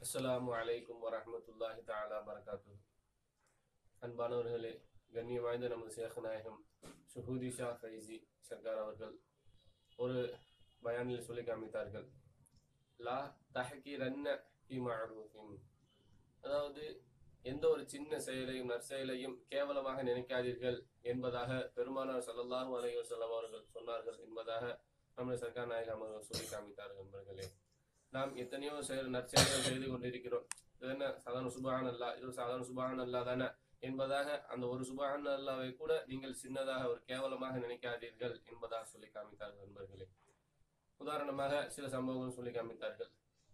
அஸ்ஸலாமு அலைக்கும் வரஹ்மத்துல்லாஹி தஆலா பரகாத்து அன்பானவர்களே கண்ணியம் வாய்ந்த நமது சேக நாயகம் ஷுஹூதி ஷா ஃபைசி சர்க்கார் அவர்கள் ஒரு பயானில் சொல்லி காமித்தார்கள் லா தஹகீரன்ன ஃபி மஅரூஃபின் அதாவது எந்த ஒரு சின்ன செயலையும் நற்செயலையும் கேவலமாக நினைக்காதீர்கள் என்பதாக பெருமானார் ஸல்லல்லாஹு அலைஹி வஸல்லம் அவர்கள் சொன்னார்கள் என்பதாக நம்முடைய சர்க்கார் நாயகம் அவர்கள் சொல்லி காமித்தார்கள் நண்பர்களே நாம் எத்தனையோ செயல் நற்செயல்கள் செய்து கொண்டிருக்கிறோம் இது என்ன சாதாரண சுபஹான் அல்லா இது ஒரு சாதாரண சுபஹான் அல்லா தானே என்பதாக அந்த ஒரு சுபஹான் அல்லாவை கூட நீங்கள் சின்னதாக ஒரு கேவலமாக நினைக்காதீர்கள் என்பதாக சொல்லி காமித்தார்கள் நண்பர்களே உதாரணமாக சில சம்பவங்கள் சொல்லி காமித்தார்கள்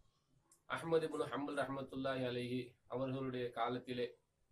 அஹ்மது இப்னு ஹம்பல் ரஹமத்துல்லாஹி அலைஹி அவர்களுடைய காலத்திலே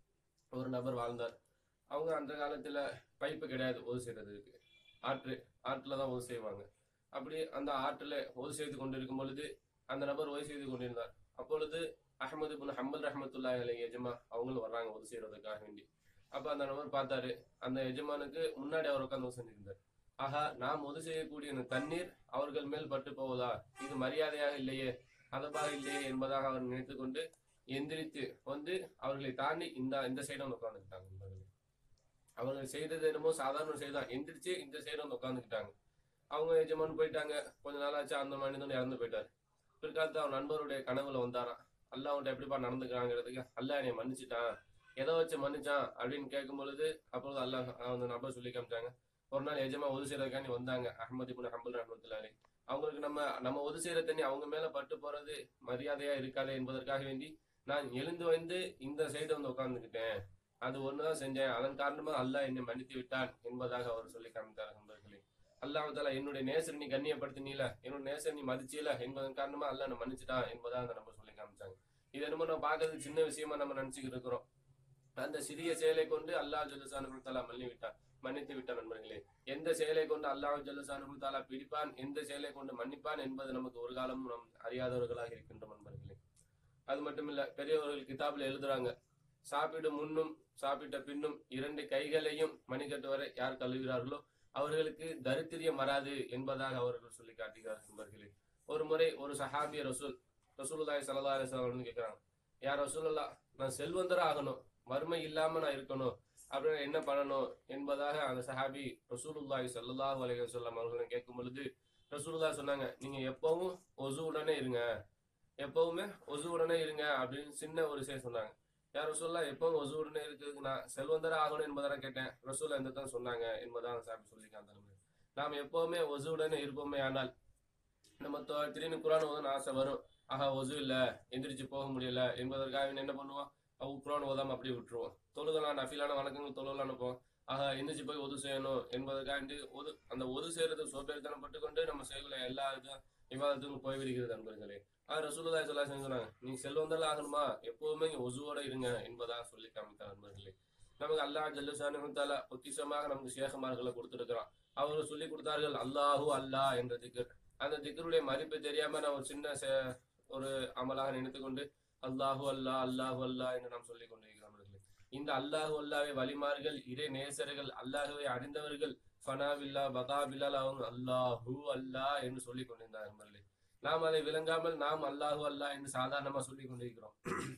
ஒரு நபர் வாழ்ந்தார் அவங்க அந்த காலத்துல பைப்பு கிடையாது ஒது செய்யறதுக்கு ஆற்று ஆற்றுல தான் ஒது செய்வாங்க அப்படி அந்த ஆற்றுல ஒது செய்து கொண்டிருக்கும் பொழுது அந்த நபர் ஒது செய்து கொண்டிருந்தார் அப்பொழுது அஹமது இப்னு ஹம்பல் ரஹமத்துல்லாஹி அலைஹி எஜமா அவங்களும் வர்றாங்க ஒது செய்யறதுக்காக வேண்டி அப்ப அந்த நபர் பார்த்தாரு அந்த எஜமானுக்கு முன்னாடி அவர் உட்கார்ந்து ஒது செஞ்சிருந்தார் ஆஹா நாம் ஒது செய்யக்கூடிய அந்த தண்ணீர் அவர்கள் மேல் பட்டு போவதா இது மரியாதையாக இல்லையே அதபாக இல்லையே என்பதாக அவர் நினைத்துக் கொண்டு எந்திரித்து வந்து அவர்களை தாண்டி இந்த இந்த சைடு வந்து உட்காந்துக்கிட்டாங்க நண்பர்களே. அவர்கள் செய்தது என்னமோ சாதாரண செய்தான் எந்திரிச்சு இந்த சைடு வந்து உட்காந்துக்கிட்டாங்க அவங்க எஜமான் போயிட்டாங்க கொஞ்ச நாளாச்சு அந்த மனிதன் இறந்து போயிட்டாரு பிற்காலத்து அவன் நண்பருடைய கனவுல வந்தாராம் அல்லாஹ் அவன்கிட்ட எப்படிப்பா நடந்துக்கிறாங்கிறதுக்கு அல்லாஹ் என்னை மன்னிச்சிட்டான் எதை வச்சு மன்னிச்சான் அப்படின்னு கேட்கும் பொழுது அப்பொழுது அல்லாஹ் அந்த நபர் சொல்லி காமிச்சாங்க ஒரு நாள் எஜமா உதவி செய்யறதுக்காண்டி வந்தாங்க அஹமது இப்னு ஹம்பல் ரஹமத்துல்லாலே அவங்களுக்கு நம்ம நம்ம உதவி செய்யற தண்ணி அவங்க மேல பட்டு போறது மரியாதையா இருக்காது என்பதற்காக வேண்டி நான் எழுந்து வந்து இந்த சைடு வந்து உட்கார்ந்துக்கிட்டேன் அது ஒண்ணுதான் செஞ்சேன் அதன் காரணமா அல்லாஹ் என்னை மன்னித்து விட்டான் என்பதாக அவர் சொல்லி காமித்தார் நண்பர்களே அல்லாஹ் தாலா என்னுடைய நேசர் நீ கண்ணியப்படுத்தினீல என்னோட நேசர் நீ மதிச்சியல என்பதன் காரணமா அல்லாஹ் என்னை மன்னிச்சிட்டான் என்பதாக அந்த நம்ம சொல்லி காமிச்சாங்க இது என்னமோ நம்ம பார்க்கறது சின்ன விஷயமா நம்ம நினைச்சுக்கிட்டு இருக்கிறோம் அந்த சிறிய செயலை கொண்டு அல்லாஹ் ஜல்லுசானு தாலா மன்னி விட்டான் மன்னித்து விட்டான் நண்பர்களே எந்த செயலை கொண்டு அல்லாஹ் ஜல்லுசானு தாலா பிடிப்பான் எந்த செயலை கொண்டு மன்னிப்பான் என்பது நமக்கு ஒரு காலமும் நாம் அறியாதவர்களாக இருக்கின்றோம் நண்பர்களே அது மட்டும் இல்ல பெரியவர்கள் கிதாபில் எழுதுறாங்க சாப்பிடும் முன்னும் சாப்பிட்ட பின்னும் இரண்டு கைகளையும் மணிக்கட்டு வரை யார் கழுவுகிறார்களோ அவர்களுக்கு தரித்திரியம் வராது என்பதாக அவர்கள் சொல்லி காட்டுகிறார் நண்பர்களே ஒரு முறை ஒரு சஹாபிய ரசூல் ரசூலுல்லாஹி ஸல்லல்லாஹு அலைஹி வஸல்லம் கேட்கிறாங்க யார் ரசூலுல்லா நான் செல்வந்தரா ஆகணும் வறுமை இல்லாம நான் இருக்கணும் அப்படின்னு என்ன பண்ணணும் என்பதாக அந்த சஹாபி ரசூலுல்லாஹி ஸல்லல்லாஹு அலைஹி வஸல்லம் அவர்களை கேட்கும் பொழுது ரசூலுல்லாஹ் சொன்னாங்க நீங்க எப்பவும் ஒசுவுடனே இருங்க எப்பவுமே ஒசுவுடனே இருங்க அப்படின்னு சின்ன ஒரு விஷயம் சொன்னாங்க யார் ரசூல்லா எப்பவும் ஒசுவுடனே இருக்கிறதுக்கு நான் செல்வந்தரா ஆகணும் என்பதாக கேட்டேன் ரசூல்லா இந்த தான் சொன்னாங்க என்பதாக அந்த சாபி சொல்லி காந்தாங்க நாம் எப்பவுமே ஒசுவுடனே இருப்போமே ஆனால் நம்ம தொ- திடீர்னு குரான் ஓதணும் ஆசை வரும் ஆஹா ஒசு இல்ல எந்திரிச்சு போக முடியல என்பதற்காக என்ன பண்ணுவோம் அவங்க குரான் ஓதாம அப்படியே விட்டுருவோம் தொழுகலாம் நஃபிலான வணக்கங்கள் தொழுகலாம் நினைப்போம் ஆஹா எந்திரிச்சு போய் ஒது செய்யணும் என்பதற்காண்டி ஒது அந்த ஒது செய்யறது சோம்பேறித்தனப்பட்டு கொண்டு நம்ம செய்யல எல்லா இதுவும் விவாதத்துக்கும் போய்விடுகிறது நண்பர்களே ஆஹ் ரசூலுல்லாஹி ஸல்லல்லாஹு அலைஹி வஸல்லம் சொன்னாங்க நீங்க செல்வந்தெல்லாம் ஆகணுமா எப்பவுமே இங்க ஒசுவோட இருங்க என்பதாக சொல்லி காமித்தார் நண்பர்களே நமக்கு அல்லாஹ் ஜல்லுசானு தாலா பொக்கிஷமாக நமக்கு சேகமார்களை கொடுத்திருக்கிறான் அவர் சொல்லி கொடுத்தார்கள் அல்லாஹு அல்லாஹ் என்ற திக்கர் அந்த திக்கருடைய மதிப்பு தெரியாம நான் ஒரு சின்ன செ- ஒரு அமலாக நினைத்து கொண்டு அல்லாஹு அல்லாஹ் அல்லாஹு அல்லாஹ் என்று நாம் சொல்லிக் கொண்டிருக்கிறோம் நண்பர்களே. இந்த அல்லாஹு அல்லாவை வழிமார்கள் இறை நேசர்கள் அல்லாஹுவை அறிந்தவர்கள் ஃபனாவில்லா பகாபில்லா அவங்க அல்லாஹு அல்லாஹ் என்று சொல்லிக் கொண்டிருந்தார் நண்பர்களே நாம் அதை விளங்காமல் நாம் அல்லாஹு அல்லாஹ் என்று சாதாரணமா சொல்லிக் கொண்டிருக்கிறோம்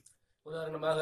உதாரணமாக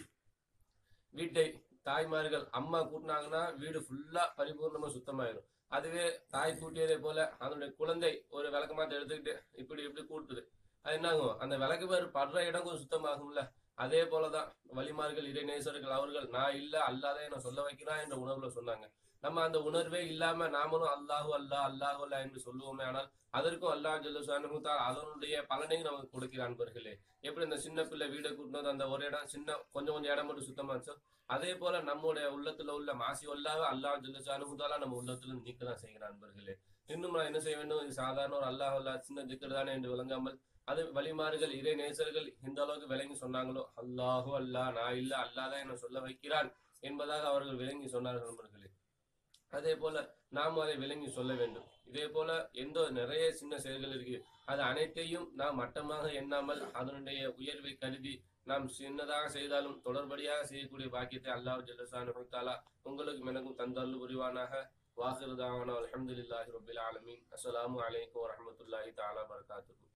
வீட்டை தாய்மார்கள் அம்மா கூட்டினாங்கன்னா வீடு ஃபுல்லா பரிபூர்ணமா சுத்தமாயிரும் அதுவே தாய் கூட்டியதே போல அதனுடைய குழந்தை ஒரு விளக்கமாத்த எடுத்துக்கிட்டு இப்படி இப்படி கூட்டுது அது என்ன ஆகும் அந்த விளக்கு பேர் படுற இடம் கொஞ்சம் சுத்தமாகும்ல அதே போலதான் வழிமார்கள் இறைநேசர்கள் அவர்கள் நான் இல்ல அல்லாதே நான் சொல்ல வைக்கிறான் என்ற உணர்வுல சொன்னாங்க நம்ம அந்த உணர்வே இல்லாம நாமளும் அல்லாஹு அல்லாஹ் அல்லாஹு அல்லா என்று சொல்லுவோமே ஆனால் அதற்கும் அல்லாஹ் ஜல்லுசானு அதனுடைய பலனையும் நமக்கு கொடுக்கிற அன்பர்களே எப்படி இந்த சின்ன பிள்ளை வீடை கூட்டினது அந்த ஒரு இடம் சின்ன கொஞ்சம் கொஞ்சம் இடம் மட்டும் சுத்தமாச்சோ அதே போல நம்முடைய உள்ளத்துல உள்ள மாசி ஒல்லாவே அல்லாஹ் ஜல்லுசானு நம்ம உள்ளத்துல நீக்க தான் செய்கிற அன்பர்களே இன்னும் நான் என்ன செய்ய வேண்டும் இது சாதாரண ஒரு அல்லாஹ் அல்லாஹ் சின்ன திக்கர் தானே என்று விளங்காமல் அது வழிமாறுகள் இறை நேசர்கள் எந்த அளவுக்கு விளங்கி சொன்னாங்களோ அல்லாஹு அல்லாஹ் நான் இல்ல அல்லாதான் என்ன சொல்ல வைக்கிறான் என்பதாக அவர்கள் விளங்கி சொன்னார்கள் நண்பர்களே அதே போல நாம் அதை விளங்கி சொல்ல வேண்டும் இதே போல எந்த நிறைய சின்ன செயல்கள் இருக்கு அது அனைத்தையும் நாம் மட்டமாக எண்ணாமல் அதனுடைய உயர்வை கருதி நாம் சின்னதாக செய்தாலும் தொடர்படியாக செய்யக்கூடிய பாக்கியத்தை அல்லாஹ் ஜல்லசானு தாலா உங்களுக்கும் எனக்கும் தந்தருள் புரிவானாக வாஹிருதாவான அல்ஹம்துலில்லாஹி ரபில் ஆலமீன் அஸ்ஸலாமு அலைக்கும் வரஹ்மத்துல்லாஹி தஆலா பரகாத்துஹு